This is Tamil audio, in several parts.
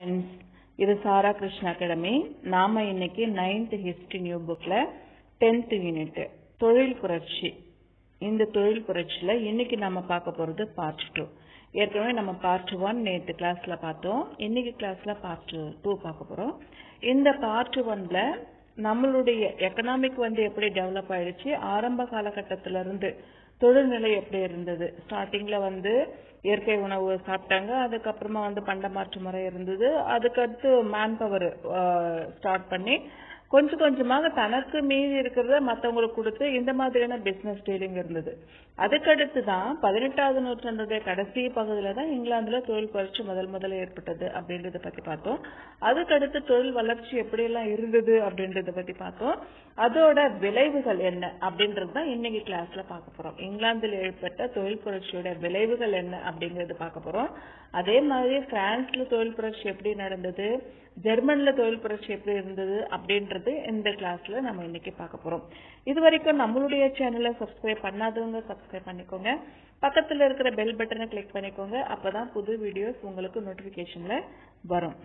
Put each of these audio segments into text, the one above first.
ஃப்ரெண்ட்ஸ் இது சாரா கிருஷ்ணா அகாடமி நாம இன்னைக்கு நைன்த் ஹிஸ்டரி நியூ புக்ல டென்த் யூனிட் தொழில் புரட்சி இந்த தொழில் புரட்சியில இன்னைக்கு நம்ம பார்க்க போறது பார்ட் டூ ஏற்கனவே நம்ம பார்ட் ஒன் நேற்று கிளாஸ்ல பார்த்தோம் இன்னைக்கு கிளாஸ்ல பார்ட் டூ பார்க்க போறோம் இந்த பார்ட் ஒன்ல நம்மளுடைய எக்கனாமிக் வந்து எப்படி டெவலப் ஆயிடுச்சு ஆரம்ப காலகட்டத்தில இருந்து தொழில்நிலை எப்படி இருந்தது ஸ்டார்டிங்ல வந்து இயற்கை உணவு சாப்பிட்டாங்க அதுக்கப்புறமா வந்து பண்டமாற்று முறை இருந்தது அதுக்கடுத்து மேன் பவர் ஸ்டார்ட் பண்ணி கொஞ்சம் கொஞ்சமாக தனக்கு மீதி இருக்கிறத மற்றவங்களுக்கு கொடுத்து இந்த மாதிரியான பிசினஸ் டீலிங் இருந்தது அதுக்கடுத்து தான் பதினெட்டாவது நூற்றாண்டுடைய கடைசி பகுதியில தான் இங்கிலாந்துல தொழில் புரட்சி முதல் முதல்ல ஏற்பட்டது அப்படின்றத பத்தி பார்த்தோம் அதுக்கடுத்து தொழில் வளர்ச்சி எப்படியெல்லாம் இருந்தது அப்படின்றத பத்தி பார்த்தோம் அதோட விளைவுகள் என்ன அப்படின்றது தான் இன்னைக்கு கிளாஸ்ல பார்க்க போறோம் இங்கிலாந்துல ஏற்பட்ட தொழில் புரட்சியோட விளைவுகள் என்ன அப்படிங்கறது பார்க்க போறோம் அதே மாதிரி பிரான்ஸ்ல தொழில் புரட்சி எப்படி நடந்தது ஜெர்மன்ல தொழில் புரட்சி எப்படி இருந்தது அப்படின்றது இந்த கிளாஸ்ல நம்ம இன்னைக்கு பார்க்க போறோம் இது வரைக்கும் நம்மளுடைய சேனலை சப்ஸ்கிரைப் பண்ணாதவங்க சப்ஸ்கிரைப் பண்ணிக்கோங்க பக்கத்துல இருக்கிற பெல் பட்டனை கிளிக் பண்ணிக்கோங்க அப்பதான் புது வீடியோஸ் உங்களுக்கு நோட்டிபிகேஷன்ல வரும்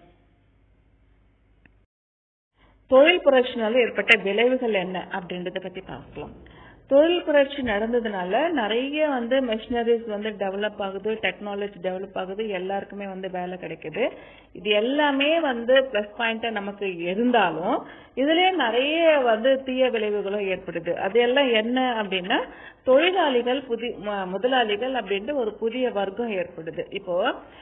தொழில் புரட்சினால ஏற்பட்ட விளைவுகள் என்ன அப்படின்றத பத்தி பார்க்கலாம் தொழில் புரட்சி நடந்ததுனால நிறைய வந்து மெஷினரிஸ் வந்து டெவலப் ஆகுது டெக்னாலஜி டெவலப் ஆகுது எல்லாருக்குமே வந்து வேலை கிடைக்குது இது எல்லாமே வந்து பிளஸ் பாயிண்டா நமக்கு இருந்தாலும் இதுலயே நிறைய வந்து தீய விளைவுகளும் ஏற்படுது அது எல்லாம் என்ன அப்படின்னா தொழிலாளிகள் புதி முதலாளிகள் அப்படின்ட்டு ஒரு புதிய வர்க்கம் ஏற்படுது இப்போ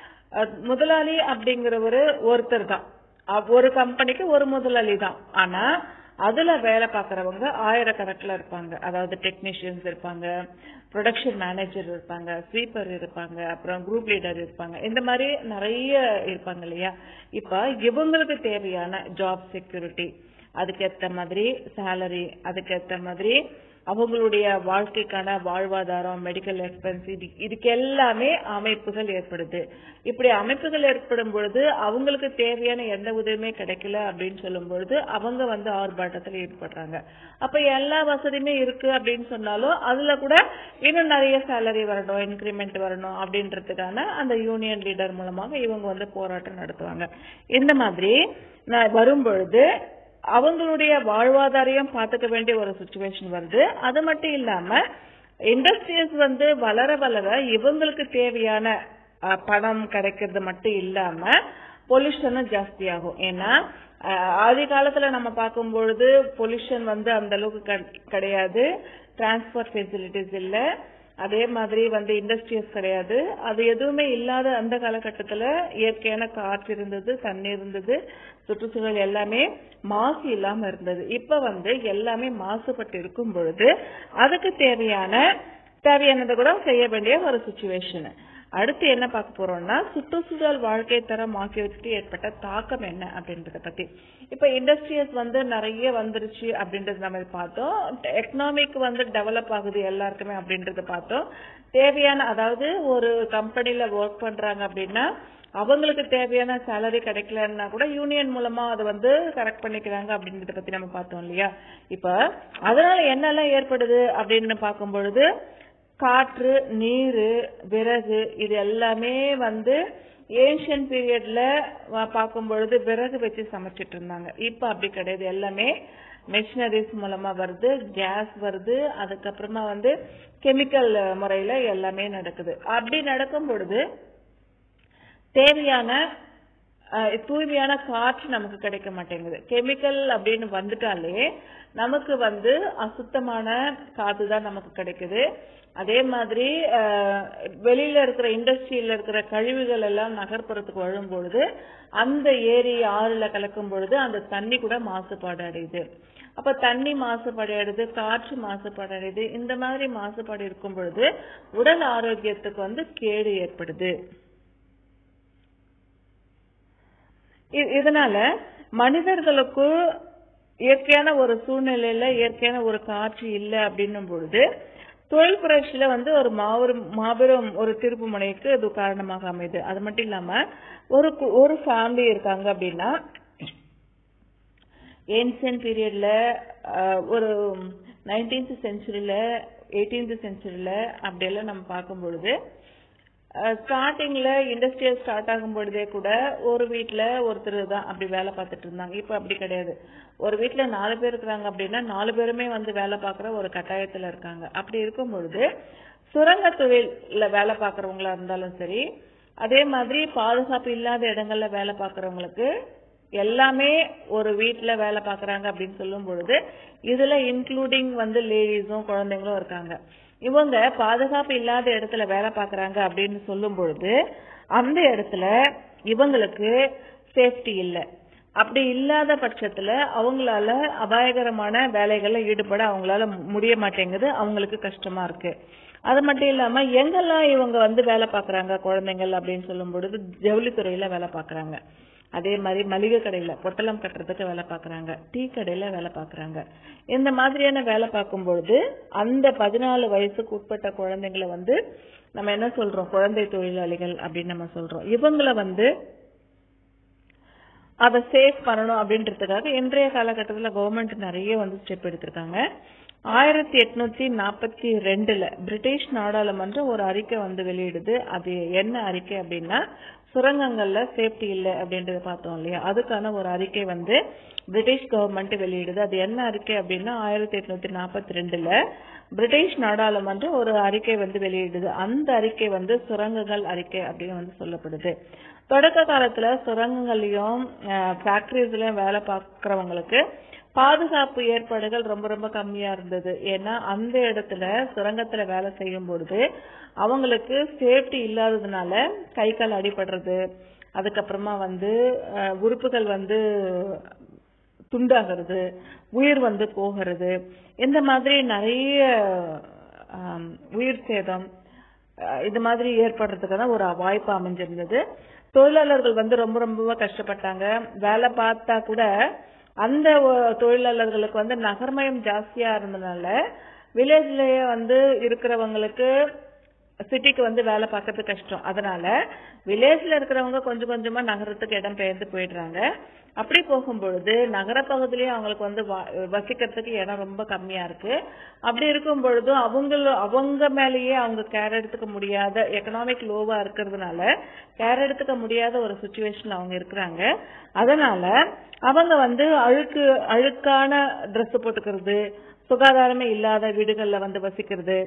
முதலாளி அப்படிங்கிறவரு ஒருத்தர் தான் ஒரு கம்பெனிக்கு ஒரு முதலாளி தான் ஆனா அதுல வேலை பார்க்கறவங்க ஆயிரக்கணக்கில் இருப்பாங்க அதாவது டெக்னீஷியன்ஸ் இருப்பாங்க ப்ரொடக்ஷன் மேனேஜர் இருப்பாங்க ஸ்வீப்பர் இருப்பாங்க அப்புறம் குரூப் லீடர் இருப்பாங்க இந்த மாதிரி நிறைய இருப்பாங்க இல்லையா இப்ப இவங்களுக்கு தேவையான ஜாப் செக்யூரிட்டி அதுக்கேற்ற மாதிரி சேலரி அதுக்கேற்ற மாதிரி அவங்களுடைய வாழ்க்கைக்கான வாழ்வாதாரம் மெடிக்கல் எக்ஸ்பென்ஸ் இது இதுக்கு எல்லாமே அமைப்புகள் ஏற்படுது இப்படி அமைப்புகள் ஏற்படும் பொழுது அவங்களுக்கு தேவையான எந்த உதவியுமே கிடைக்கல அப்படின்னு சொல்லும் பொழுது அவங்க வந்து ஆர்ப்பாட்டத்தில் ஈடுபடுறாங்க அப்ப எல்லா வசதியுமே இருக்கு அப்படின்னு சொன்னாலும் அதுல கூட இன்னும் நிறைய சேலரி வரணும் இன்க்ரிமெண்ட் வரணும் அப்படின்றதுக்கான அந்த யூனியன் லீடர் மூலமாக இவங்க வந்து போராட்டம் நடத்துவாங்க இந்த மாதிரி வரும் பொழுது அவங்களுடைய வாழ்வாதாரையும் பார்த்துக்க வேண்டிய ஒரு சுச்சுவேஷன் வருது அது மட்டும் இல்லாம இண்டஸ்ட்ரீஸ் வந்து வளர வளர இவங்களுக்கு தேவையான பணம் கிடைக்கிறது மட்டும் இல்லாம பொல்யூஷனும் ஜாஸ்தி ஆகும் ஏன்னா ஆதி காலத்துல நம்ம பார்க்கும் பொழுது பொல்யூஷன் வந்து அந்த அளவுக்கு கிடையாது டிரான்ஸ்போர்ட் ஃபெசிலிட்டிஸ் இல்ல அதே மாதிரி வந்து இண்டஸ்ட்ரீஸ் கிடையாது அது எதுவுமே இல்லாத அந்த காலகட்டத்துல இயற்கையான காற்று இருந்தது தண்ணி இருந்தது சுற்றுச்சூழல் எல்லாமே மாசு இல்லாம இருந்தது இப்ப வந்து எல்லாமே மாசுபட்டு இருக்கும் பொழுது அதுக்கு தேவையான தேவையானதை கூட செய்ய வேண்டிய ஒரு சுச்சுவேஷன் அடுத்து என்ன பார்க்க போறோம்னா சுற்றுச்சூழல் வாழ்க்கை தரம் ஆகியவற்றுக்கு ஏற்பட்ட தாக்கம் என்ன அப்படின்றத பத்தி இப்ப இண்டஸ்ட்ரீஸ் வந்து நிறைய வந்துருச்சு அப்படின்றது நம்ம பார்த்தோம் எக்கனாமிக் வந்து டெவலப் ஆகுது எல்லாருக்குமே அப்படின்றத பார்த்தோம் தேவையான அதாவது ஒரு கம்பெனில ஒர்க் பண்றாங்க அப்படின்னா அவங்களுக்கு தேவையான சேலரி கிடைக்கலன்னா கூட யூனியன் மூலமா அதை வந்து கரெக்ட் பண்ணிக்கிறாங்க அப்படின்றத பத்தி நம்ம பார்த்தோம் இல்லையா இப்ப அதனால என்னெல்லாம் ஏற்படுது அப்படின்னு பார்க்கும் பொழுது காற்று நீர் விறகு இது எல்லாமே வந்து ஏன்ஷியன் பீரியட்ல பார்க்கும் பொழுது விறகு வச்சு சமைச்சிட்டு இருந்தாங்க இப்ப அப்படி கிடையாது எல்லாமே மெஷினரிஸ் மூலமா வருது கேஸ் வருது அதுக்கப்புறமா வந்து கெமிக்கல் முறையில எல்லாமே நடக்குது அப்படி நடக்கும் பொழுது தேவையான தூய்மையான காற்று நமக்கு கிடைக்க மாட்டேங்குது கெமிக்கல் அப்படின்னு வந்துட்டாலே நமக்கு வந்து அசுத்தமான காத்து தான் நமக்கு கிடைக்குது அதே மாதிரி வெளியில இருக்கிற இண்டஸ்ட்ரியில இருக்கிற கழிவுகள் எல்லாம் நகர்ப்புறத்துக்கு வரும் பொழுது அந்த ஏரி ஆறுல கலக்கும் பொழுது அந்த தண்ணி கூட மாசுபாடு அடையுது அப்ப தண்ணி மாசுபாடு அடையுது காற்று மாசுபாடு அடையுது இந்த மாதிரி மாசுபாடு இருக்கும் பொழுது உடல் ஆரோக்கியத்துக்கு வந்து கேடு ஏற்படுது இதனால மனிதர்களுக்கு இயற்கையான ஒரு சூழ்நிலையில இயற்கையான ஒரு காற்று இல்லை அப்படின்னும் பொழுது தொழில் புரட்சியில வந்து ஒரு மாபெரும் மாபெரும் ஒரு திருப்பு முனைக்கு இது காரணமாக அமையுது அது மட்டும் இல்லாம ஒரு ஒரு ஃபேமிலி இருக்காங்க அப்படின்னா ஏன்சியன் பீரியட்ல ஒரு நைன்டீன்த் செஞ்சுரியில எயிட்டீன்த் செஞ்சுரியில அப்படியெல்லாம் நம்ம பார்க்கும் பொழுது ஸ்டார்டிங்ல இண்டஸ்ட்ரியல் ஸ்டார்ட் ஆகும் பொழுதே கூட ஒரு வீட்ல ஒருத்தர் தான் அப்படி வேலை பார்த்துட்டு இருந்தாங்க இப்ப அப்படி கிடையாது ஒரு வீட்ல நாலு பேர் இருக்கிறாங்க அப்படின்னா நாலு பேருமே வந்து வேலை பார்க்குற ஒரு கட்டாயத்துல இருக்காங்க அப்படி இருக்கும் பொழுது சுரங்க தொழில்ல வேலை பார்க்கறவங்களா இருந்தாலும் சரி அதே மாதிரி பாதுகாப்பு இல்லாத இடங்கள்ல வேலை பார்க்கறவங்களுக்கு எல்லாமே ஒரு வீட்ல வேலை பார்க்கறாங்க அப்படின்னு சொல்லும் பொழுது இதுல இன்க்ளூடிங் வந்து லேடிஸும் குழந்தைங்களும் இருக்காங்க இவங்க பாதுகாப்பு இல்லாத இடத்துல வேலை பார்க்கறாங்க அப்படின்னு சொல்லும் பொழுது அந்த இடத்துல இவங்களுக்கு சேஃப்டி இல்லை அப்படி இல்லாத பட்சத்துல அவங்களால அபாயகரமான வேலைகள்ல ஈடுபட அவங்களால முடிய மாட்டேங்குது அவங்களுக்கு கஷ்டமா இருக்கு அது மட்டும் இல்லாம எங்கெல்லாம் இவங்க வந்து வேலை பார்க்கறாங்க குழந்தைங்கள் அப்படின்னு சொல்லும் பொழுது ஜவுளித்துறையில வேலை பார்க்கறாங்க அதே மாதிரி மளிகை கடையில பொட்டலம் கட்டுறதுக்கு வேலை பார்க்கறாங்க டீ கடையில வேலை பார்க்கறாங்க இந்த மாதிரியான வேலை பார்க்கும்பொழுது அந்த பதினாலு வயசுக்கு உட்பட்ட குழந்தைங்களை வந்து நம்ம என்ன சொல்றோம் குழந்தை தொழிலாளிகள் அப்படின்னு நம்ம சொல்றோம் இவங்கள வந்து அதை சேவ் பண்ணணும் அப்படின்றதுக்காக இன்றைய காலகட்டத்துல கவர்மெண்ட் நிறைய வந்து ஸ்டெப் எடுத்திருக்காங்க ஆயிரத்தி எட்நூத்தி நாற்பத்தி ரெண்டுல பிரிட்டிஷ் நாடாளுமன்றம் ஒரு அறிக்கை வந்து வெளியிடுது அது என்ன அறிக்கை அப்படின்னா சுரங்கங்கள்ல சேஃப்டி இல்லை அப்படின்றத பார்த்தோம் இல்லையா அதுக்கான ஒரு அறிக்கை வந்து பிரிட்டிஷ் கவர்மெண்ட் வெளியிடுது அது என்ன அறிக்கை அப்படின்னா ஆயிரத்தி எட்நூத்தி நாற்பத்தி ரெண்டுல பிரிட்டிஷ் நாடாளுமன்றம் ஒரு அறிக்கை வந்து வெளியிடுது அந்த அறிக்கை வந்து சுரங்கங்கள் அறிக்கை அப்படின்னு வந்து சொல்லப்படுது தொடக்க காலத்துல சுரங்கங்கள்லயும் ஃபேக்டரிஸ்லயும் வேலை பார்க்கறவங்களுக்கு பாதுகாப்பு ஏற்பாடுகள் ரொம்ப ரொம்ப கம்மியா இருந்தது ஏன்னா அந்த இடத்துல சுரங்கத்துல வேலை செய்யும் பொழுது அவங்களுக்கு சேஃப்டி இல்லாததுனால கை கால் அடிபடுறது அதுக்கப்புறமா வந்து அஹ், உறுப்புகள் வந்து துண்டாகிறது உயிர் வந்து போகிறது இந்த மாதிரி நிறைய ஆம், உயிர் சேதம் அஹ், இது மாதிரி ஏற்படுறதுக்கான ஒரு வாய்ப்பு அமைஞ்சிருந்தது தொழிலாளர்கள் வந்து ரொம்ப ரொம்ப கஷ்டப்பட்டாங்க வேலை பார்த்தா கூட அந்த ஒ- தொழிலாளர்களுக்கு வந்து நகர்மயம் ஜாஸ்தியா இருந்ததுனால வில்லேஜ்லயே வந்து இருக்கிறவங்களுக்கு சிட்டிக்கு வந்து வேலை பார்க்கறது கஷ்டம் அதனால வில்லேஜ்ல இருக்கிறவங்க கொஞ்சம் கொஞ்சமா நகரத்துக்கு இடம் பெயர்ந்து போயிடுறாங்க அப்படி போகும்பொழுது நகரப்பகுதியிலேயே அவங்களுக்கு வந்து வா- வசிக்கிறதுக்கு இடம் ரொம்ப கம்மியா இருக்கு அப்படி இருக்கும் பொழுது அவங்க அவங்க மேலேயே அவங்க கேர் எடுத்துக்க முடியாத எக்கனாமிக் லோவா இருக்கிறதுனால கேர் எடுத்துக்க முடியாத ஒரு சுச்சுவேஷன்ல அவங்க இருக்கிறாங்க அதனால அவங்க வந்து அழுக்கு அழுக்கான Dress போட்டுக்கிறது சுகாதாரமே இல்லாத வீடுகள்ல வந்து வசிக்கிறது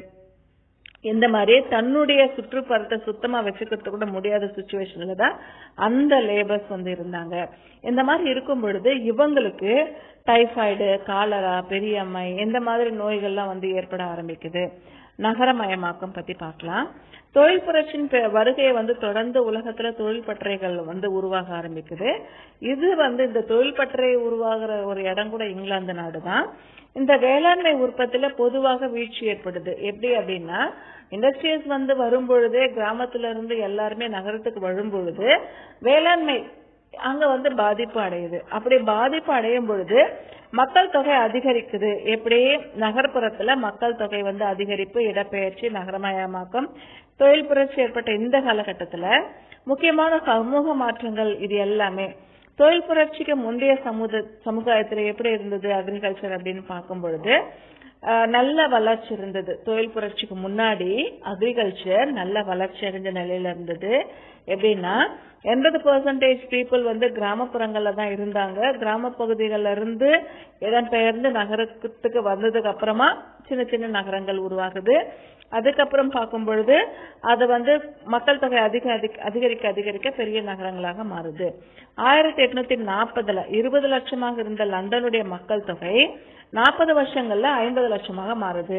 இந்த மாதிரி தன்னுடைய சுற்றுப்புறத்தை சுத்தமா வச்சுக்கிறது கூட முடியாத சுச்சுவேஷன்ல தான் அந்த லேபர்ஸ் வந்து இருந்தாங்க இந்த மாதிரி இருக்கும் பொழுது இவங்களுக்கு டைபாய்டு காலரா பெரியம்மை இந்த மாதிரி நோய்கள்லாம் வந்து ஏற்பட ஆரம்பிக்குது நகரமயமாக்கம் பத்தி பார்க்கலாம் தொழில் புரட்சியின் பெ- வருகையை வந்து தொடர்ந்து உலகத்துல தொழில் பட்டறைகள் வந்து உருவாக ஆரம்பிக்குது இது வந்து இந்த தொழில் பட்டறை உருவாகிற ஒரு இடம் கூட இங்கிலாந்து நாடு தான் இந்த வேளாண்மை உற்பத்தியில பொதுவாக வீழ்ச்சி ஏற்படுது எப்படி அப்படின்னா இண்டஸ்ட்ரீஸ் வந்து வரும் பொழுதே கிராமத்துல இருந்து எல்லாருமே நகரத்துக்கு வரும் பொழுது வேளாண்மை அங்க வந்து பாதிப்பு அடையுது அப்படி பாதிப்பு அடையும் பொழுது மக்கள் தொகை அதிகரிக்குது எப்படி நகர்ப்புறத்துல மக்கள் தொகை வந்து அதிகரிப்பு இடப்பெயர்ச்சி நகரமயமாக்கம் தொழில் புரட்சி ஏற்பட்ட இந்த காலகட்டத்துல முக்கியமான சமூக மாற்றங்கள் இது எல்லாமே தொழில் புரட்சிக்கு முந்தைய சமுத சமுதாயத்துல எப்படி இருந்தது அக்ரிகல்ச்சர் அப்படின்னு பார்க்கும் பொழுது அஹ், நல்ல வளர்ச்சி இருந்தது தொழில் புரட்சிக்கு முன்னாடி அக்ரிகல்ச்சர் நல்ல வளர்ச்சி அடைஞ்ச நிலையில இருந்தது எப்படின்னா எண்பது பர்சன்டேஜ் பீப்புள் வந்து கிராமப்புறங்கள்ல தான் இருந்தாங்க கிராம பகுதிகள்ல இருந்து இடம்பெயர்ந்து நகரத்துக்கு வந்ததுக்கு அப்புறமா சின்ன சின்ன நகரங்கள் உருவாகுது அதுக்கப்புறம் பார்க்கும் பொழுது அது வந்து மக்கள் தொகை அதிக அதிக- அதிகரிக்க அதிகரிக்க பெரிய நகரங்களாக மாறுது ஆயிரத்தி எட்நூத்தி நாற்பதுல இருபது லட்சமாக இருந்த லண்டனுடைய மக்கள் தொகை நாற்பது வருஷங்கள்ல ஐம்பது லட்சமாக மாறுது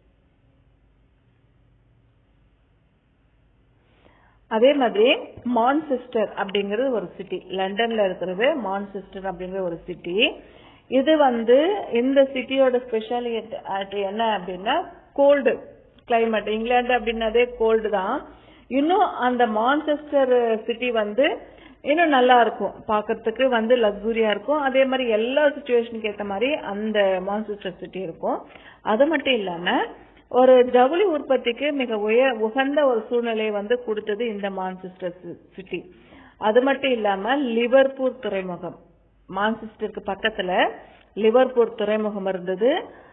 அதே மாதிரி மான்செஸ்டர் அப்படிங்கிறது ஒரு சிட்டி லண்டன்ல இருக்கிறது மான்செஸ்டர் அப்படிங்கிற ஒரு சிட்டி இது வந்து இந்த சிட்டியோட ஸ்பெஷாலிட்டி என்ன அப்படின்னா கோல்டு கிளைமேட் இங்கிலாந்து அப்படின்னதே கோல்டு தான் இன்னும் அந்த மான்செஸ்டர் சிட்டி வந்து இன்னும் நல்லா இருக்கும் பார்க்கிறதுக்கு வந்து லக்ஸூரியா இருக்கும் அதே மாதிரி எல்லா சுச்சுவேஷனுக்கு ஏத்த மாதிரி அந்த மான்செஸ்டர் சிட்டி இருக்கும் அது மட்டும் இல்லாம ஒரு ஜவுளி உற்பத்திக்கு மிக உய உகந்த ஒரு சூழ்நிலையை வந்து கொடுத்தது இந்த மான்செஸ்டர் சிட்டி அது மட்டும் இல்லாம லிவர்பூர் துறைமுகம் மான்செஸ்டருக்கு பக்கத்துல லிவர்பூர் துறைமுகம் இருந்தது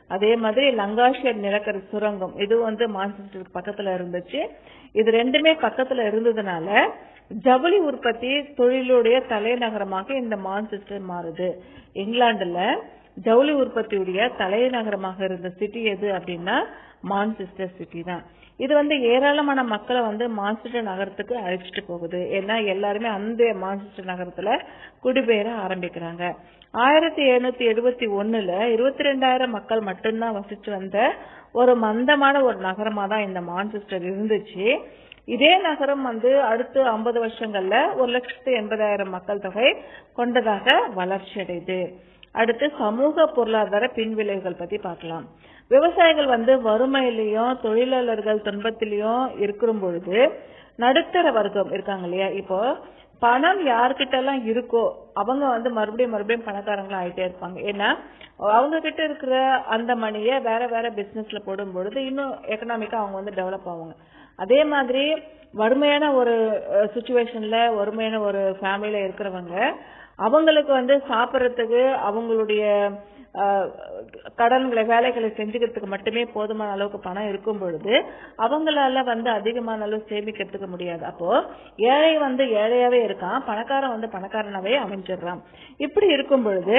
அதே மாதிரி லங்காஷியர் நிலக்கரி சுரங்கம் இது வந்து மான்செஸ்டருக்கு பக்கத்துல இருந்துச்சு இது ரெண்டுமே பக்கத்துல இருந்ததுனால ஜவுளி உற்பத்தி தொழிலுடைய தலைநகரமாக இந்த மான்செஸ்டர் மாறுது இங்கிலாந்துல ஜவுளி உற்பத்தியுடைய தலைநகரமாக இருந்த சிட்டி எது அப்படின்னா மான்செஸ்டர் சிட்டி தான் இது வந்து ஏராளமான மக்களை வந்து மான்செஸ்டர் நகரத்துக்கு அழைச்சிட்டு போகுது ஏன்னா எல்லாருமே அந்த மான்செஸ்டர் நகரத்துல குடிபெயர ஆரம்பிக்கிறாங்க ஆயிரத்தி எழுநூத்தி எழுபத்தி ஒண்ணுல இருபத்தி ரெண்டாயிரம் மக்கள் மட்டும்தான் வசிச்சு வந்த ஒரு மந்தமான ஒரு நகரமா தான் இந்த மான்செஸ்டர் இருந்துச்சு இதே நகரம் வந்து அடுத்த ஐம்பது வருஷங்கள்ல ஒரு லட்சத்து எண்பதாயிரம் மக்கள் தொகை கொண்டதாக வளர்ச்சி அடையுது அடுத்து சமூக பொருளாதார பின்விளைவுகள் பத்தி பார்க்கலாம் விவசாயிகள் வந்து வறுமையிலையும் தொழிலாளர்கள் துன்பத்திலையும் இருக்கிற பொழுது நடுத்தர வர்க்கம் இருக்காங்க இல்லையா இப்போ பணம் யார்கிட்ட எல்லாம் இருக்கோ அவங்க வந்து மறுபடியும் மறுபடியும் பணக்காரங்களா ஆயிட்டே இருப்பாங்க ஏன்னா அவங்க கிட்ட இருக்கிற அந்த மணியை வேற வேற பிசினஸ்ல போடும் பொழுது இன்னும் எக்கனாமிக்கா அவங்க வந்து டெவலப் ஆவாங்க அதே மாதிரி வறுமையான ஒரு சுச்சுவேஷன்ல வறுமையான ஒரு ஃபேமிலியில இருக்கிறவங்க அவங்களுக்கு வந்து சாப்பிடறதுக்கு அவங்களுடைய அஹ், கடன்களை வேலைகளை செஞ்சுக்கிறதுக்கு மட்டுமே போதுமான அளவுக்கு பணம் இருக்கும் பொழுது அவங்களால வந்து அதிகமான அளவு சேமிக்கிறதுக்கு முடியாது அப்போ ஏழை வந்து ஏழையாவே இருக்கான் பணக்காரன் வந்து பணக்காரனாவே அமைஞ்சிடுறான் இப்படி இருக்கும் பொழுது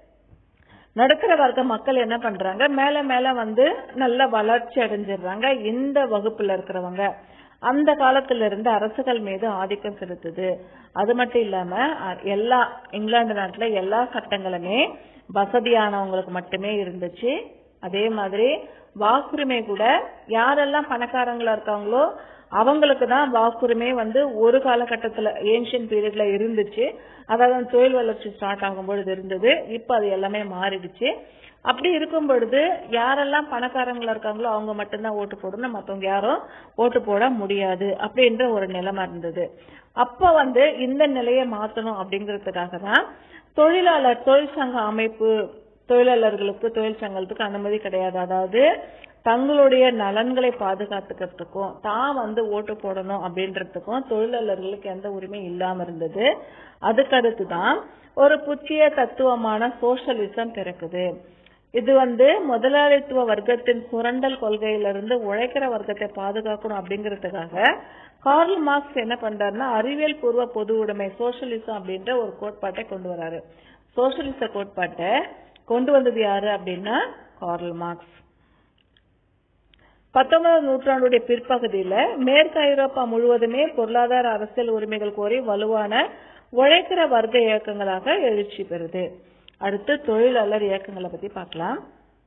நடுத்தர வர்க்க மக்கள் என்ன பண்றாங்க மேல மேல வந்து நல்ல வளர்ச்சி அடைஞ்சிடுறாங்க இந்த வகுப்புல இருக்கிறவங்க அந்த காலத்துல இருந்து அரசுகள் மீது ஆதிக்கம் செலுத்துது அது மட்டும் இல்லாம அ- எல்லா இங்கிலாந்து நாட்டுல எல்லா சட்டங்களுமே வசதியானவங்களுக்கு மட்டுமே இருந்துச்சு அதே மாதிரி வாக்குரிமை கூட யாரெல்லாம் பணக்காரங்களா இருக்காங்களோ அவங்களுக்கு தான் வாக்குரிமை வந்து ஒரு காலகட்டத்துல ஏன்ஷியன் பீரியட்ல இருந்துச்சு அதாவது தொழில் வளர்ச்சி ஸ்டார்ட் ஆகும் பொழுது இருந்தது இப்ப அது எல்லாமே மாறிடுச்சு அப்படி இருக்கும் பொழுது யாரெல்லாம் பணக்காரங்களா இருக்காங்களோ அவங்க மட்டும்தான் ஓட்டு போடணும் மத்தவங்க யாரும் ஓட்டு போட முடியாது அப்படின்ற ஒரு நிலைமை இருந்தது அப்ப வந்து இந்த நிலையை மாத்தணும் அப்படிங்கறதுக்காக தான் தொழிலாளர் தொழிற்சங்க அமைப்பு தொழிலாளர்களுக்கு தொழிற்சங்கத்துக்கு அனுமதி கிடையாது அதாவது தங்களுடைய நலன்களை பாதுகாத்துக்கிறதுக்கும் தான் வந்து ஓட்டு போடணும் அப்படின்றதுக்கும் தொழிலாளர்களுக்கு எந்த உரிமையும் இல்லாம இருந்தது அதுக்கடுத்து தான் ஒரு புதிய தத்துவமான சோஷலிசம் பிறக்குது இது வந்து முதலாளித்துவ வர்க்கத்தின் சுரண்டல் கொள்கையிலிருந்து உழைக்கிற வர்க்கத்தை பாதுகாக்கணும் அப்படிங்கறதுக்காக கார்ல் மார்க்ஸ் என்ன பண்றாருன்னா அறிவியல் பூர்வ பொது உடைமை சோஷலிசம் அப்படின்ற ஒரு கோட்பாட்டை கொண்டு வராரு சோஷலிச கோட்பாட்டை கொண்டு வந்தது யாரு அப்படின்னா கார்ல் மார்க்ஸ் பத்தொன்பதாம் நூற்றாண்டுடைய பிற்பகுதியில மேற்கு ஐரோப்பா முழுவதுமே பொருளாதார அரசியல் உரிமைகள் கோரி வலுவான உழைக்கிற வர்க்க இயக்கங்களாக எழுச்சி பெறுது அடுத்து தொழிலாளர் இயக்கங்களை பத்தி பார்க்கலாம்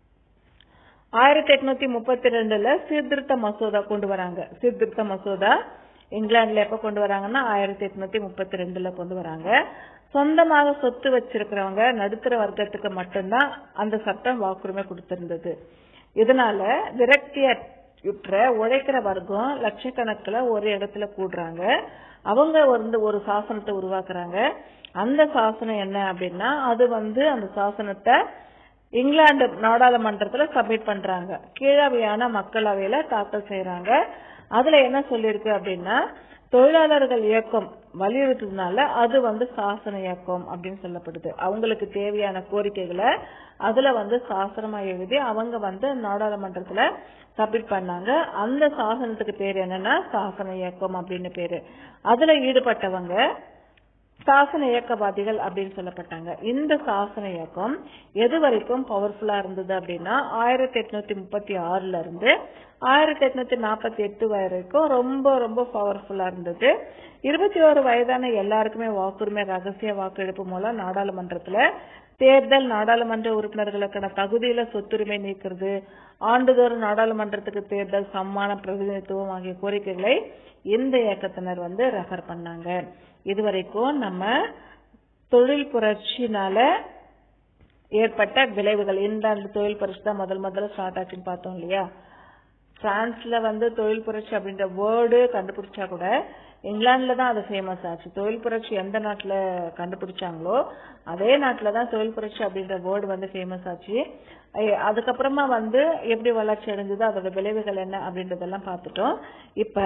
ஆயிரத்தி எட்நூத்தி முப்பத்தி ரெண்டுல சீர்திருத்த மசோதா கொண்டு வராங்க சீர்திருத்த மசோதா இங்கிலாந்துல எப்ப கொண்டு வராங்கன்னா ஆயிரத்தி எட்நூத்தி முப்பத்தி ரெண்டுல கொண்டு வராங்க சொந்தமாக சொத்து வச்சிருக்கிறவங்க நடுத்தர வர்க்கத்துக்கு மட்டும்தான் அந்த சட்டம் வாக்குரிமை கொடுத்திருந்தது இதனால விரக்தியுற்ற உழைக்கிற வர்க்கம் லட்சக்கணக்கில் ஒரு இடத்துல கூடுறாங்க அவங்க வந்து ஒரு சாசனத்தை உருவாக்குறாங்க அந்த சாசனம் என்ன அப்படின்னா அது வந்து அந்த சாசனத்தை இங்கிலாந்து நாடாளுமன்றத்துல சப்மிட் பண்றாங்க கீழவையான மக்களவையில தாக்கல் செய்யறாங்க அதுல என்ன சொல்லிருக்கு அப்படின்னா தொழிலாளர்கள் இயக்கம் வலியுறுத்துறதுனால அது வந்து சாசன இயக்கம் அப்படின்னு சொல்லப்படுது அவங்களுக்கு தேவையான கோரிக்கைகளை அதுல வந்து சாசனமா எழுதி அவங்க வந்து நாடாளுமன்றத்துல சப்மிட் பண்ணாங்க அந்த சாசனத்துக்கு பேர் என்னன்னா சாசன இயக்கம் அப்படின்னு பேரு அதுல ஈடுபட்டவங்க சாசன இயக்கவாதிகள் அப்படின்னு சொல்லப்பட்டாங்க இந்த சாசன இயக்கம் எது வரைக்கும் பவர்ஃபுல்லா இருந்தது அப்படின்னா ஆயிரத்தி எட்நூத்தி முப்பத்தி ஆறுல இருந்து ஆயிரத்தி எட்நூத்தி நாற்பத்தி எட்டு வரைக்கும் ரொம்ப ரொம்ப பவர்ஃபுல்லா இருந்தது இருபத்தி ஓரு வயதான எல்லாருக்குமே வாக்குரிமை ரகசிய வாக்கெடுப்பு மூலம் நாடாளுமன்றத்துல தேர்தல் நாடாளுமன்ற உறுப்பினர்களுக்கான தகுதியில சொத்துரிமை நீக்கிறது ஆண்டுதோறும் நாடாளுமன்றத்துக்கு தேர்தல் சம்மான பிரதிநிதித்துவம் ஆகிய கோரிக்கைகளை இந்த இயக்கத்தினர் வந்து ரெஃபர் பண்ணாங்க இதுவரைக்கும் நம்ம தொழில் புரட்சினால ஏற்பட்ட விளைவுகள் இங்கிலாந்து தொழில் புரட்சி தான் முதல் முதல்ல ஸ்டார்ட் ஆச்சுன்னு பார்த்தோம் இல்லையா பிரான்ஸ்ல வந்து தொழில் புரட்சி அப்படின்ற வேர்டு கண்டுபிடிச்சா கூட இங்கிலாந்துல தான் அது ஃபேமஸ் ஆச்சு தொழில் புரட்சி எந்த நாட்டுல கண்டுபிடிச்சாங்களோ அதே நாட்டுல தான் தொழில் புரட்சி அப்படின்ற வேர்டு வந்து ஃபேமஸ் ஆச்சு ஐ- அதுக்கப்புறமா வந்து எப்படி வளர்ச்சி அடைஞ்சது அதோட விளைவுகள் என்ன அப்படின்றதெல்லாம் பார்த்துட்டோம் இப்ப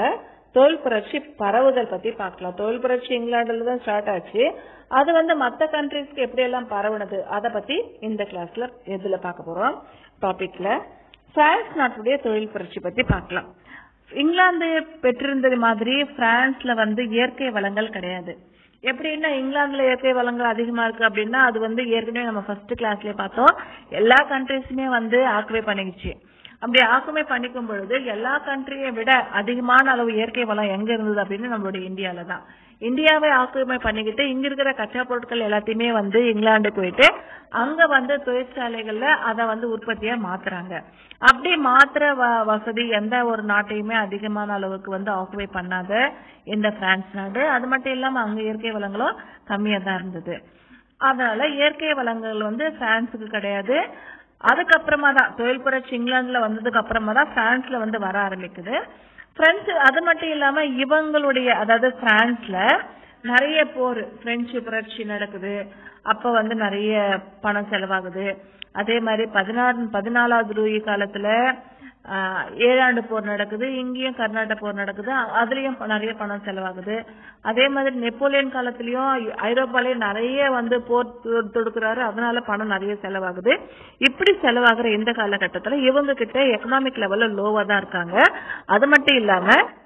தொழில் புரட்சி பரவுதல் பத்தி பார்க்கலாம் தொழில் புரட்சி இங்கிலாந்துல தான் ஸ்டார்ட் ஆச்சு அது வந்து மத்த கண்ட்ரீஸ்க்கு எப்படி எல்லாம் பரவுனது அத பத்தி இந்த கிளாஸ்ல எதுல பார்க்க போறோம் டாபிக்ல பிரான்ஸ் நாட்டுடைய தொழில் புரட்சி பத்தி பார்க்கலாம் இங்கிலாந்து பெற்றிருந்தது மாதிரி பிரான்ஸ்ல வந்து இயற்கை வளங்கள் கிடையாது எப்படின்னா இங்கிலாந்துல இயற்கை வளங்கள் அதிகமா இருக்கு அப்படின்னா அது வந்து ஏற்கனவே நம்ம ஃபர்ஸ்ட் கிளாஸ்லயே பார்த்தோம் எல்லா கண்ட்ரிஸுமே வந்து ஆக்குபை பண்ணிக்கிச்சு அப்படி ஆக்குமை பண்ணிக்கும் பொழுது எல்லா கண்ட்ரியை விட அதிகமான அளவு இயற்கை வளம் எங்க இருந்தது அப்படின்னு நம்மளுடைய இந்தியால தான் இந்தியாவை ஆக்குமை பண்ணிக்கிட்டு இங்க இருக்கிற கச்சா பொருட்கள் எல்லாத்தையுமே வந்து இங்கிலாந்துக்கு போயிட்டு அங்க வந்து தொழிற்சாலைகள்ல அதை வந்து உற்பத்தியா மாத்துறாங்க அப்படி மாத்திர வ- வசதி எந்த ஒரு நாட்டையுமே அதிகமான அளவுக்கு வந்து ஆக்குபை பண்ணாத இந்த பிரான்ஸ் நாடு அது மட்டும் இல்லாம அங்க இயற்கை வளங்களும் கம்மியா தான் இருந்தது அதனால இயற்கை வளங்கள் வந்து பிரான்ஸுக்கு கிடையாது அதுக்கப்புறமா தான் தொழில் புரட்சி இங்கிலாந்துல வந்ததுக்கு அப்புறமா தான் பிரான்ஸ்ல வந்து வர ஆரம்பிக்குது பிரெஞ்சு அது மட்டும் இல்லாம இவங்களுடைய அதாவது பிரான்ஸ்ல நிறைய போர் பிரெஞ்சு புரட்சி நடக்குது அப்ப வந்து நிறைய பணம் செலவாகுது அதே மாதிரி பதினாறு பதினாலாவது லூயி காலத்துல ஆஹ், ஏழாண்டு போர் நடக்குது இங்கேயும் கர்நாடக போர் நடக்குது அ- அதுலயும் ப- நிறைய பணம் செலவாகுது அதே மாதிரி நெப்போலியன் காலத்திலயும் ஐ- ஐரோப்பாலயும் நிறைய வந்து போர் தொ- தொடுக்கிறாரு அதனால பணம் நிறைய செலவாகுது இப்படி செலவாகுற இந்த காலகட்டத்துல இவங்க கிட்ட எக்கனாமிக் லெவல்ல லோவா தான் இருக்காங்க அது மட்டும் இல்லாம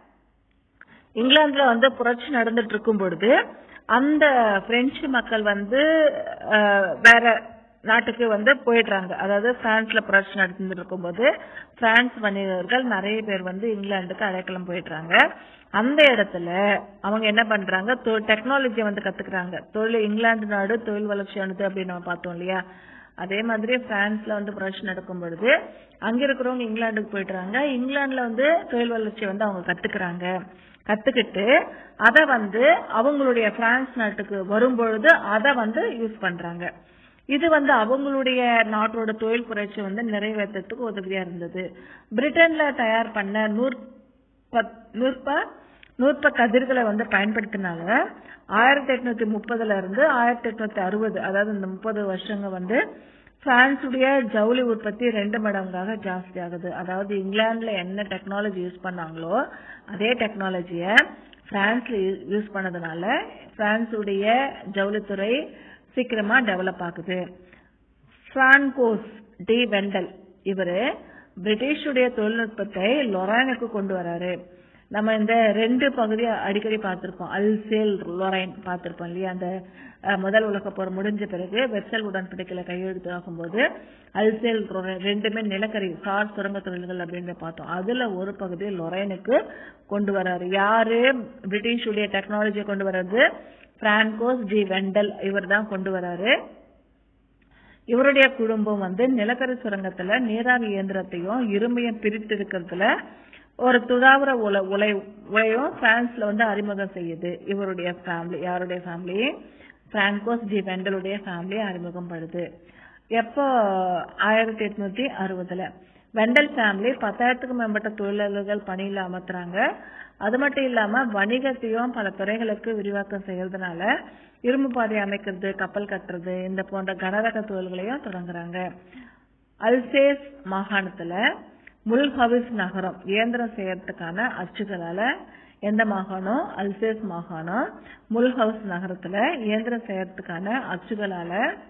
இங்கிலாந்துல வந்து புரட்சி நடந்துட்டு இருக்கும் பொழுது அந்த பிரெஞ்சு மக்கள் வந்து அஹ், வேற நாட்டுக்கு வந்து போயிடுறாங்க அதாவது பிரான்ஸ்ல புரட்சி நடந்துட்டு இருக்கும்போது பிரான்ஸ் வணிகர்கள் நிறைய பேர் வந்து இங்கிலாந்துக்கு அடைக்கலம் போயிடுறாங்க அந்த இடத்துல அவங்க என்ன பண்றாங்க டெக்னாலஜியை வந்து கத்துக்கிறாங்க தொழில் இங்கிலாந்து நாடு தொழில் வளர்ச்சியானது அப்படின்னு நம்ம பார்த்தோம் இல்லையா அதே மாதிரி பிரான்ஸ்ல வந்து புரட்சி நடக்கும் பொழுது அங்க இருக்கிறவங்க இங்கிலாந்துக்கு போயிடுறாங்க இங்கிலாந்துல வந்து தொழில் வளர்ச்சியை வந்து அவங்க கத்துக்கிறாங்க கத்துக்கிட்டு அத வந்து அவங்களுடைய பிரான்ஸ் நாட்டுக்கு வரும்பொழுது அத வந்து யூஸ் பண்றாங்க இது வந்து அவங்களுடைய நாட்டோட தொழில் புரட்சி வந்து நிறைவேற்றத்துக்கு உதவியா இருந்தது பிரிட்டன்ல தயார் பண்ண நூற் பத்- நூற்ப நூற்ப கதிர்களை வந்து பயன்படுத்தினால ஆயிரத்தி எட்நூத்தி முப்பதுல இருந்து ஆயிரத்தி எட்நூத்தி அறுபது அதாவது இந்த முப்பது வருஷங்க வந்து பிரான்ஸுடைய ஜவுளி உற்பத்தி ரெண்டு மடங்காக ஜாஸ்தி ஆகுது அதாவது இங்கிலாந்துல என்ன டெக்னாலஜி யூஸ் பண்ணாங்களோ அதே டெக்னாலஜிய பிரான்ஸ்ல யூஸ் பண்ணதுனால பிரான்ஸுடைய ஜவுளித்துறை சீக்கிரமா டெவலப் ஆகுது பிரான்கோஸ் டி வெண்டல் இவரு பிரிட்டிஷுடைய தொழில்நுட்பத்தை லொரைனுக்கு கொண்டு வராரு நம்ம இந்த ரெண்டு பகுதியை அடிக்கடி பார்த்திருப்போம் அல்சேல் லொரைன் பார்த்திருப்போம் இல்லையா அந்த அஹ், முதல் உலக போர் முடிஞ்ச பிறகு வெர்சல் உடன்படிக்கையில கையெழுத்து ஆகும்போது அல்சேல் லொரைன் ரெண்டுமே நிலக்கரி சார் சுரங்க தொழில்கள் அப்படின்னு பார்த்தோம் அதுல ஒரு பகுதி லொரைனுக்கு கொண்டு வராரு யாரு பிரிட்டிஷுடைய டெக்னாலஜியை கொண்டு வர்றது பிரான்கோஸ் டி வெண்டல் இவர் தான் கொண்டு வராரு இவருடைய குடும்பம் வந்து நிலக்கரி சுரங்கத்துல நீராவி இயந்திரத்தையும் இரும்பையும் பிரித்து இருக்கிறதுல ஒரு துதாவர உல உலை உலையும் பிரான்ஸ்ல வந்து அறிமுகம் செய்யுது இவருடைய ஃபேமிலி யாருடைய ஃபேமிலி பிரான்கோஸ் டி வெண்டலுடைய ஃபேமிலி அறிமுகம் படுது எப்போ ஆயிரத்தி எட்நூத்தி அறுபதுல வெண்டல் ஃபேமிலி பத்தாயிரத்துக்கும் மேற்பட்ட தொழிலாளர்கள் பணியில அமர்த்துறாங்க அது மட்டும் இல்லாம வணிகத்தையும் பல துறைகளுக்கு விரிவாக்கம் செய்யறதுனால இரும்பு பாதை அமைக்கிறது கப்பல் கட்டுறது இந்த போன்ற கனரக தொழில்களையும் தொடங்குறாங்க அல்சேஸ் மாகாணத்துல முல்ஹவிஸ் நகரம் இயந்திரம் செய்யறதுக்கான அச்சுகளால எந்த மாகாணம் அல்சேஸ் மாகாணம் முல்ஹவுஸ் நகரத்துல இயந்திரம் செய்யறதுக்கான அச்சுகளால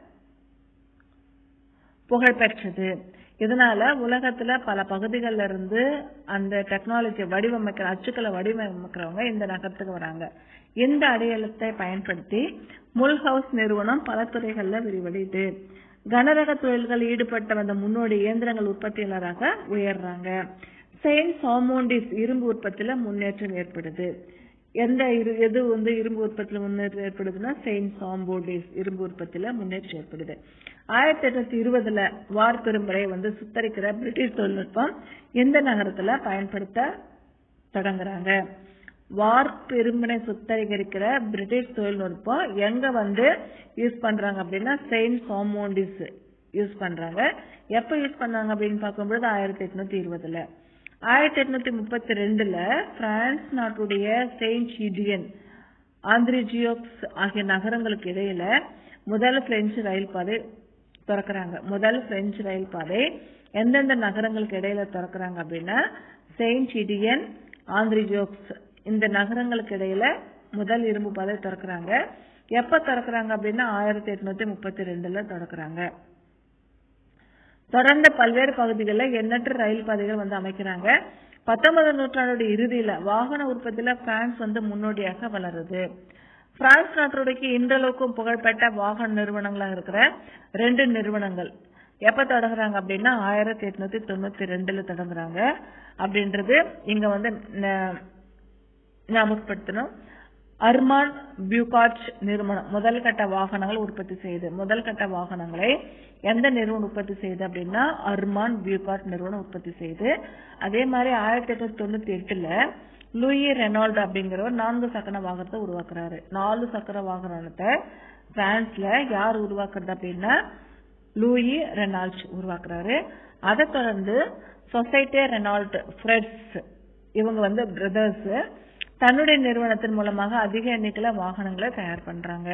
புகழ்பெற்றது இதனால உலகத்துல பல பகுதிகள்ல இருந்து அந்த டெக்னாலஜி வடிவமைக்கிற அச்சுக்களை வடிவமைக்கிறவங்க இந்த நகரத்துக்கு வராங்க இந்த அடையாளத்தை பயன்படுத்தி முல்ஹவுஸ் நிறுவனம் பல துறைகள்ல விரிவடையுது கனரக தொழில்கள் ஈடுபட்ட வந்த முன்னோடி இயந்திரங்கள் உற்பத்தியாளராக உயர்றாங்க செயின்ட் சாமோண்டிஸ் இரும்பு உற்பத்தியில முன்னேற்றம் ஏற்படுது எந்த இரு எது வந்து இரும்பு உற்பத்தியில முன்னேற்றம் ஏற்படுதுன்னா செயின்ட் சாம்போடிஸ் இரும்பு உற்பத்தியில முன்னேற்றம் ஏற்படுது ஆயிரத்தி எட்நூத்தி இருபதுல வார் பெரும்படை வந்து சுத்தரிக்கிற பிரிட்டிஷ் தொழில்நுட்பம் இந்த நகரத்துல பயன்படுத்த தொடங்குறாங்க வார் பெரும்பினை சுத்தரிகரிக்கிற பிரிட்டிஷ் தொழில்நுட்பம் எங்க வந்து யூஸ் பண்றாங்க அப்படின்னா செயின்ட் சாமோண்டிஸ் யூஸ் பண்றாங்க எப்ப யூஸ் பண்ணாங்க அப்படின்னு பார்க்கும்போது ஆயிரத்தி எட்நூத்தி இருபதுல ஆயிரத்தி எட்நூத்தி முப்பத்தி ரெண்டுல பிரான்ஸ் நாட்டுடைய செயின்ட் இடியன் ஆந்திரிஜியோக்ஸ் ஆகிய நகரங்களுக்கு இடையில முதல் பிரெஞ்சு ரயில் பாதை திறக்கிறாங்க முதல் பிரெஞ்சு ரயில் பாதை எந்தெந்த நகரங்களுக்கு இடையில திறக்கிறாங்க அப்படின்னா செயின்ட் இடியன் ஆந்திரிஜோக்ஸ் இந்த நகரங்களுக்கு இடையில முதல் இரும்பு பாதை திறக்கிறாங்க எப்ப திறக்கிறாங்க அப்படின்னா ஆயிரத்தி எட்நூத்தி முப்பத்தி ரெண்டுல திறக்கிறாங்க தொடர்ந்து பல்வேறு பகுதிகளில் எண்ணற்ற ரயில் பாதைகள் வந்து அமைக்கிறாங்க பத்தொன்பதாம் நூற்றாண்டுடைய இறுதியில வாகன உற்பத்தியில பிரான்ஸ் வந்து முன்னோடியாக வளருது பிரான்ஸ் நாட்டுடைய இன்றளவுக்கும் புகழ்பெற்ற வாகன நிறுவனங்களாக இருக்கிற ரெண்டு நிறுவனங்கள் எப்ப தொடங்குறாங்க அப்படின்னா ஆயிரத்தி எட்நூத்தி தொண்ணூத்தி ரெண்டுல தொடங்குறாங்க அப்படின்றது இங்க வந்து ந- ஞாபகப்படுத்தணும் அர்மான் பியூகாட் நிறுவனம் முதல் கட்ட வாகனங்கள் உற்பத்தி செய்யுது முதல் கட்ட வாகனங்களை எந்த நிறுவனம் உற்பத்தி செய்யுது அப்படின்னா அர்மான் பியூகாட் நிறுவனம் உற்பத்தி செய்யுது அதே மாதிரி ஆயிரத்தி எட்நூத்தி தொண்ணூத்தி எட்டுல லூயி ரெனால்டு அப்படிங்கிறவர் நான்கு சக்கர வாகனத்தை உருவாக்குறாரு நாலு சக்கர வாகனத்தை பிரான்ஸ்ல யார் உருவாக்குறது அப்படின்னா லூயி ரெனால்ட் உருவாக்குறாரு அதை தொடர்ந்து சொசைட்டி ரெனால்ட் ஃப்ரெட்ஸ் இவங்க வந்து பிரதர்ஸ் தன்னுடைய நிறுவனத்தின் மூலமாக அதிக எண்ணிக்கையில வாகனங்களை தயார் பண்றாங்க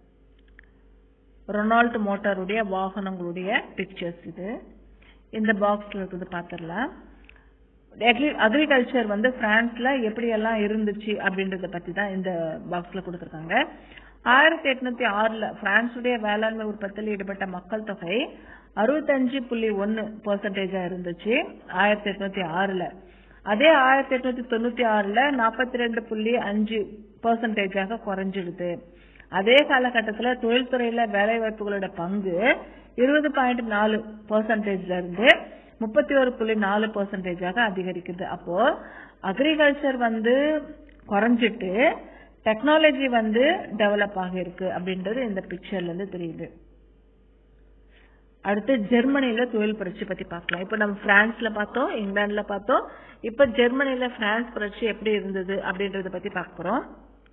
ரொனால்ட் மோட்டாருடைய வாகனங்களுடைய பிக்சர்ஸ் இது இந்த பாக்ஸ்ல இருக்குது பாத்திரலாம் அக்ரிகல்ச்சர் வந்து பிரான்ஸ்ல எப்படி எல்லாம் இருந்துச்சு அப்படின்றத பத்தி தான் இந்த பாக்ஸ்ல கொடுத்திருக்காங்க ஆயிரத்தி எட்நூத்தி ஆறுல பிரான்சுடைய வேளாண்மை உற்பத்தியில் ஈடுபட்ட மக்கள் தொகை அறுபத்தஞ்சு புள்ளி ஒன்னு பெர்சன்டேஜா இருந்துச்சு ஆயிரத்தி எட்நூத்தி ஆறுல அதே ஆயிரத்தி எட்நூத்தி தொண்ணூத்தி ஆறுல நாற்பத்தி ரெண்டு புள்ளி அஞ்சு பெர்சன்டேஜாக குறைஞ்சிடுது அதே காலகட்டத்துல தொழில்துறையில வேலை வாய்ப்புகளோட பங்கு இருபது பாயிண்ட் நாலு பெர்சன்டேஜ்ல இருந்து முப்பத்தி ஒரு புள்ளி நாலு பெர்சன்டேஜாக அதிகரிக்குது அப்போ அக்ரிகல்ச்சர் வந்து குறைஞ்சிட்டு டெக்னாலஜி வந்து டெவலப் ஆகியிருக்கு அப்படின்றது இந்த பிக்சர்ல இருந்து தெரியுது அடுத்து ஜெர்மனில தொழில் புரட்சி பத்தி பார்க்கலாம் இப்ப நம்ம பிரான்ஸ்ல பார்த்தோம் இங்கிலாந்துல பார்த்தோம் இப்ப ஜெர்மனில பிரான்ஸ் புரட்சி எப்படி இருந்தது அப்படின்றத பத்தி பார்க்க போறோம்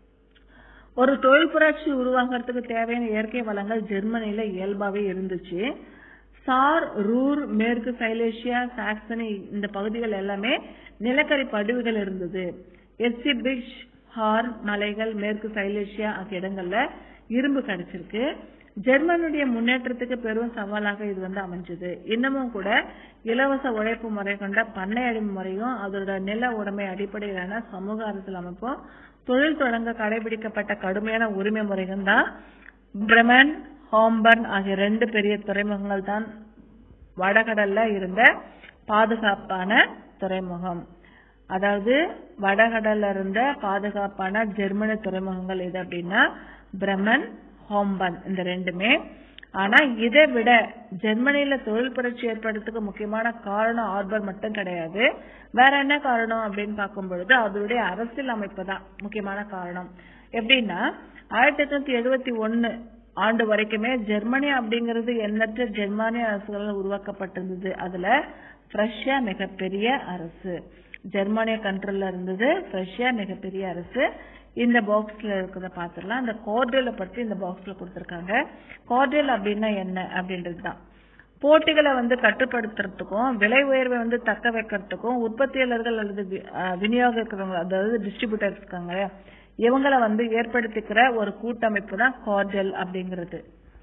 ஒரு தொழில் புரட்சி உருவாகிறதுக்கு தேவையான இயற்கை வளங்கள் ஜெர்மனில இயல்பாவே இருந்துச்சு சார் ரூர் மேற்கு சைலேசியா சாக்சனி இந்த பகுதிகள் எல்லாமே நிலக்கரி படுவுகள் இருந்தது எஸ்சிபிஷ் ஹார்ன் மலைகள் மேற்கு சைலேசியா ஆகிய இடங்கள்ல இரும்பு கிடைச்சிருக்கு ஜெர்மனுடைய முன்னேற்றத்துக்கு பெரும் சவாலாக இது வந்து அமைஞ்சது இன்னமும் கூட இலவச உழைப்பு முறை கொண்ட பண்ணை அடிமை முறையும் அதோட நில உடைமை அடிப்படையிலான சமூக அரசியல் அமைப்பும் தொழில் தொடங்க கடைபிடிக்கப்பட்ட கடுமையான உரிமை முறைகள் தான் பிரமன் ஹாம்பர்ன் ஆகிய ரெண்டு பெரிய துறைமுகங்கள் தான் வடகடல்ல இருந்த பாதுகாப்பான துறைமுகம் அதாவது வடகடல்ல இருந்த பாதுகாப்பான ஜெர்மனி துறைமுகங்கள் எது அப்படின்னா பிரமன் ஹோம்பன் இந்த ரெண்டுமே ஆனா இதை விட ஜெர்மனில தொழில் புரட்சி ஏற்படுறதுக்கு முக்கியமான காரணம் ஆர்பர் மட்டும் கிடையாது வேற என்ன காரணம் அப்படின்னு பார்க்கும் பொழுது அதனுடைய அரசியல் அமைப்பு தான் முக்கியமான காரணம் எப்படின்னா ஆயிரத்தி எட்நூத்தி எழுபத்தி ஒன்னு ஆண்டு வரைக்குமே ஜெர்மனி அப்படிங்கிறது எண்ணற்ற ஜெர்மானிய அரசுகளால் உருவாக்கப்பட்டிருந்தது அதுல ரஷ்யா மிகப்பெரிய அரசு ஜெர்மானிய கண்ட்ரோல்ல இருந்தது ரஷ்யா மிகப்பெரிய அரசு இந்த பாக்ஸ்ல இருக்கிறத பாத்துடலாம் இந்த கோர்டேல பற்றி இந்த பாக்ஸ்ல கொடுத்திருக்காங்க கோர்டேல் அப்படின்னா என்ன அப்படின்றது தான் போட்டிகளை வந்து கட்டுப்படுத்துறதுக்கும் விலை உயர்வை வந்து தக்க வைக்கிறதுக்கும் உற்பத்தியாளர்கள் அல்லது வி- அஹ் விநியோகிக்கிறவங்க அதாவது டிஸ்ட்ரிபியூட்டர்ஸ் இருக்காங்க இவங்களை வந்து ஏற்படுத்திக்கிற ஒரு கூட்டமைப்பு தான் கார்டெல் அப்படிங்கிறது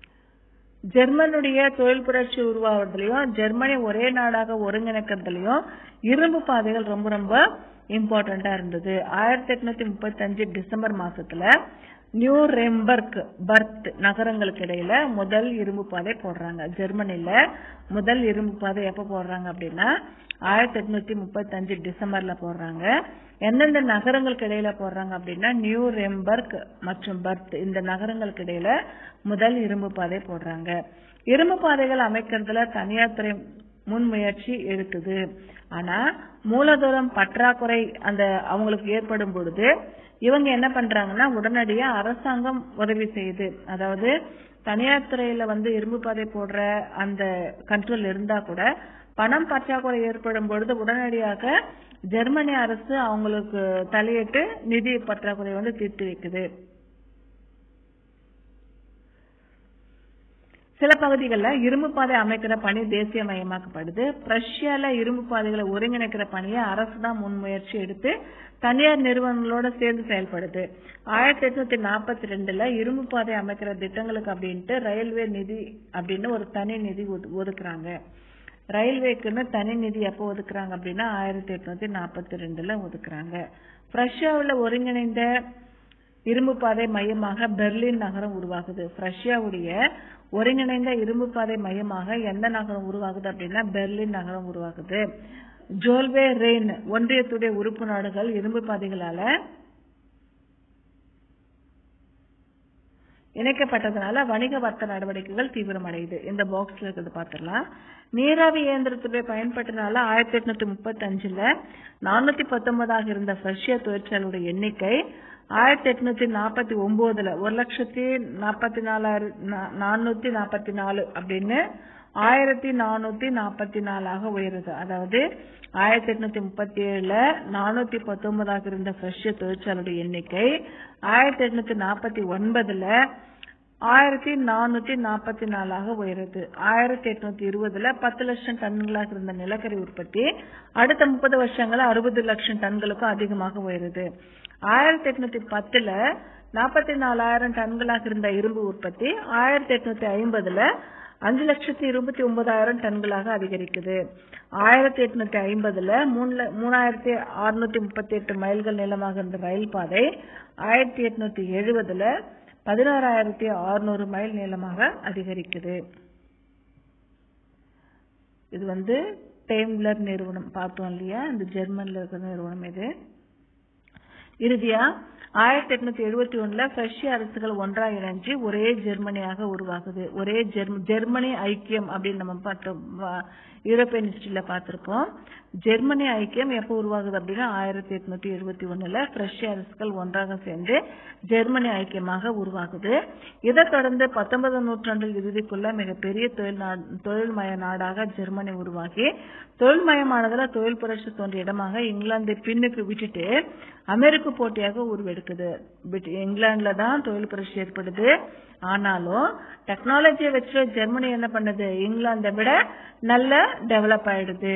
ஜெர்மனுடைய தொழில் புரட்சி உருவாவதுலயும் ஜெர்மனி ஒரே நாடாக ஒருங்கிணைக்கிறதுலயும் இரும்பு பாதைகள் ரொம்ப ரொம்ப இம்பார்ட்டண்டா இருந்தது ஆயிரத்தி எட்நூத்தி முப்பத்தி அஞ்சு டிசம்பர் மாசத்துல நியூ ரெம்பர்க் பர்த் நகரங்களுக்கு இடையில முதல் இரும்பு பாதை போடுறாங்க ஜெர்மனில முதல் இரும்பு பாதை எப்ப போடுறாங்க அப்படின்னா ஆயிரத்தி எட்நூத்தி முப்பத்தி அஞ்சு டிசம்பர்ல போடுறாங்க எந்தெந்த நகரங்களுக்கு இடையில போடுறாங்க அப்படின்னா நியூ ரெம்பர்க் மற்றும் பர்த் இந்த நகரங்களுக்கு இடையில முதல் இரும்பு பாதை போடுறாங்க இரும்பு பாதைகள் அமைக்கிறதுல தனியார் துறை முன்முயற்சி எடுக்குது ஆனா மூலதனம் பற்றாக்குறை அந்த அவங்களுக்கு ஏற்படும் பொழுது இவங்க என்ன பண்றாங்கன்னா உடனடியா அரசாங்கம் உதவி செய்யுது அதாவது தனியார் துறையில வந்து இரும்பு பாதை போடுற அந்த கண்ட்ரோல் இருந்தா கூட பணம் பற்றாக்குறை ஏற்படும் பொழுது உடனடியாக ஜெர்மனி அரசு அவங்களுக்கு தலையிட்டு நிதி பற்றாக்குறை வந்து தீர்த்து வைக்குது சில பகுதிகளில் இரும்பு பாதை அமைக்கிற பணி தேசியமயமாக்கப்படுது ரஷ்யால இரும்பு பாதைகளை ஒருங்கிணைக்கிற பணியை அரசு தான் முன்முயற்சி எடுத்து தனியார் நிறுவனங்களோட சேர்ந்து செயல்படுது ஆயிரத்தி எட்நூத்தி நாற்பத்தி ரெண்டுல இரும்பு பாதை அமைக்கிற திட்டங்களுக்கு அப்படின்ட்டு ரயில்வே நிதி அப்படின்னு ஒரு தனி நிதி ஒது- ஒதுக்குறாங்க ரயில்வேக்குன்னு தனி நிதி எப்போ ஒதுக்குறாங்க அப்படின்னா ஆயிரத்தி எட்நூத்தி நாற்பத்தி ரெண்டுல ஒதுக்குறாங்க ரஷ்யாவில் ஒருங்கிணைந்த இரும்பு பாதை மையமாக பெர்லின் நகரம் உருவாகுது ரஷ்யாவுடைய ஒருங்கிணைந்த இரும்பு பாதை மையமாக எந்த நகரம் உருவாகுது அப்படின்னா பெர்லின் நகரம் உருவாகுது ஜோல்வே ரெயின் ஒன்றியத்துடைய உறுப்பு நாடுகள் இரும்பு பாதைகளால இணைக்கப்பட்டதுனால வணிக வர்த்தக நடவடிக்கைகள் தீவிரமடையுது இந்த பாக்ஸ்ல இருக்கிறது பார்த்துடலாம் நீராவி இயந்திரத்துடைய பயன்பாட்டினால ஆயிரத்தி எட்நூத்தி முப்பத்தி அஞ்சுல நானூத்தி பத்தொன்பதாக இருந்த ரஷ்ய தொழிற்சாலையோட எண்ணிக்கை ஆயிரத்தி எட்நூத்தி நாற்பத்தி ஒன்பதுல ஒரு லட்சத்தி நாற்பத்தி நாலாயிரம் நானூத்தி நாற்பத்தி நாலு அப்படின்னு ஆயிரத்தி நானூத்தி நாற்பத்தி நாலாக உயருது அதாவது ஆயிரத்தி எட்நூத்தி முப்பத்தி ஏழுல நானூத்தி பத்தொன்பதாக இருந்த ரஷ்ய தொழிற்சாலையோட எண்ணிக்கை ஆயிரத்தி எட்நூத்தி நாற்பத்தி ஒன்பதுல ஆயிரத்தி நானூத்தி நாற்பத்தி நாலாக உயருது ஆயிரத்தி எட்நூத்தி இருபதுல பத்து லட்சம் டன்களாக இருந்த நிலக்கரி உற்பத்தி அடுத்த முப்பது வருஷங்கள அறுபது லட்சம் டன்களுக்கும் அதிகமாக உயருது ஆயிரத்தி எட்நூத்தி பத்துல நாற்பத்தி நாலாயிரம் டன்களாக இருந்த இரும்பு உற்பத்தி ஆயிரத்தி எட்நூத்தி ஐம்பதுல அஞ்சு லட்சத்தி இருபத்தி ஒன்பதாயிரம் டன்களாக அதிகரிக்குது ஆயிரத்தி எட்நூத்தி ஐம்பதுல மூணு மூணாயிரத்தி அறுநூத்தி முப்பத்தி எட்டு மைல்கள் நீளமாக இருந்த ரயில் பாதை ஆயிரத்தி எட்நூத்தி எழுபதுல பதினாறாயிரத்தி அறுநூறு மைல் நீளமாக அதிகரிக்குது இது வந்து டெய்ம்லர் நிறுவனம் பார்த்தோம் இல்லையா இந்த ஜெர்மன்ல இருக்கிற நிறுவனம் இது இறுதியா ஆயிரத்தி எட்நூத்தி எழுபத்தி ஒண்ணுல ரஷ்ய அரசுகள் ஒன்றா இணைஞ்சு ஒரே ஜெர்மனியாக உருவாகுது ஒரே ஜெர்மனி ஐக்கியம் அப்படின்னு நம்ம பார்த்தோம் யூரோப்பியன் ஹிஸ்டரியில பார்த்திருப்போம் ஜெர்மனி ஐக்கியம் எப்போ உருவாகுது அப்படின்னா ஆயிரத்தி எட்நூத்தி எழுபத்தி ஒண்ணுல ரஷ்ய அரசுகள் ஒன்றாக சேர்ந்து ஜெர்மனி ஐக்கியமாக உருவாகுது இதைத் தொடர்ந்து பத்தொன்பதாம் நூற்றாண்டு இறுதிக்குள்ள மிகப்பெரிய தொழில் தொழில்மய நாடாக ஜெர்மனி உருவாகி தொழில்மயமானதுல தொழில் புரட்சி தோன்றிய இடமாக இங்கிலாந்தை பின்னுக்கு விட்டுட்டு அமெரிக்க போட்டியாக உருவெடுக்குது இங்கிலாந்துல தான் தொழில் புரட்சி ஏற்படுது ஆனாலும் டெக்னாலஜியை வச்சு ஜெர்மனி என்ன பண்ணுது இங்கிலாந்தை விட நல்ல டெவலப் ஆயிடுது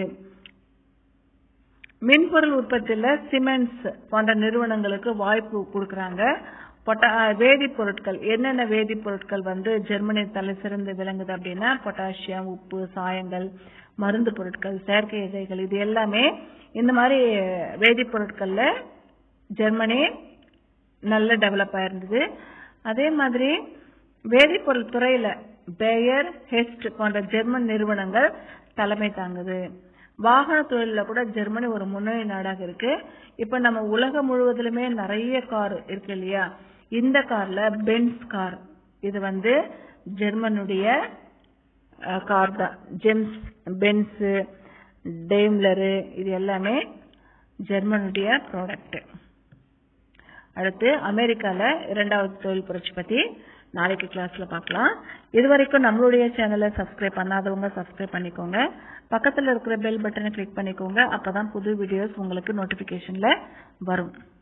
மின்பொருள் உற்பத்தியில சிமெண்ட்ஸ் போன்ற நிறுவனங்களுக்கு வாய்ப்பு கொடுக்கறாங்க வேதிப்பொருட்கள் என்னென்ன வேதிப்பொருட்கள் வந்து ஜெர்மனி தலை சிறந்து விளங்குது அப்படின்னா பொட்டாசியம் உப்பு சாயங்கள் மருந்து பொருட்கள் செயற்கை இலைகள் இது எல்லாமே இந்த மாதிரி வேதிப்பொருட்கள்ல ஜெர்மனி நல்ல டெவலப் ஆயிருந்தது அதே மாதிரி வேதிப்பொருள் துறையில பேயர் ஹெஸ்ட் போன்ற ஜெர்மன் நிறுவனங்கள் தலைமை தாங்குது வாகன தொழில கூட ஜெர்மனி ஒரு முன்னணி நாடாக இருக்கு இப்ப நம்ம உலகம் முழுவதிலுமே நிறைய கார் இருக்கு இல்லையா இந்த கார்ல பென்ஸ் கார் இது வந்து ஜெர்மனுடைய கார் தான் ஜெம்ஸ் பென்ஸ் டெய்ம்லரு இது எல்லாமே ஜெர்மனுடைய ப்ராடக்ட் அடுத்து அமெரிக்கால இரண்டாவது தொழில் புரட்சி பத்தி நாளைக்கு கிளாஸ்ல பார்க்கலாம் இது வரைக்கும் நம்மளுடைய சேனலை சப்ஸ்கிரைப் பண்ணாதவங்க சப்ஸ்கிரைப் பண்ணிக்கோங்க பக்கத்துல இருக்கிற பெல் பட்டனை கிளிக் பண்ணிக்கோங்க அப்பதான் புது வீடியோஸ் உங்களுக்கு நோட்டிபிகேஷன்ல வரும்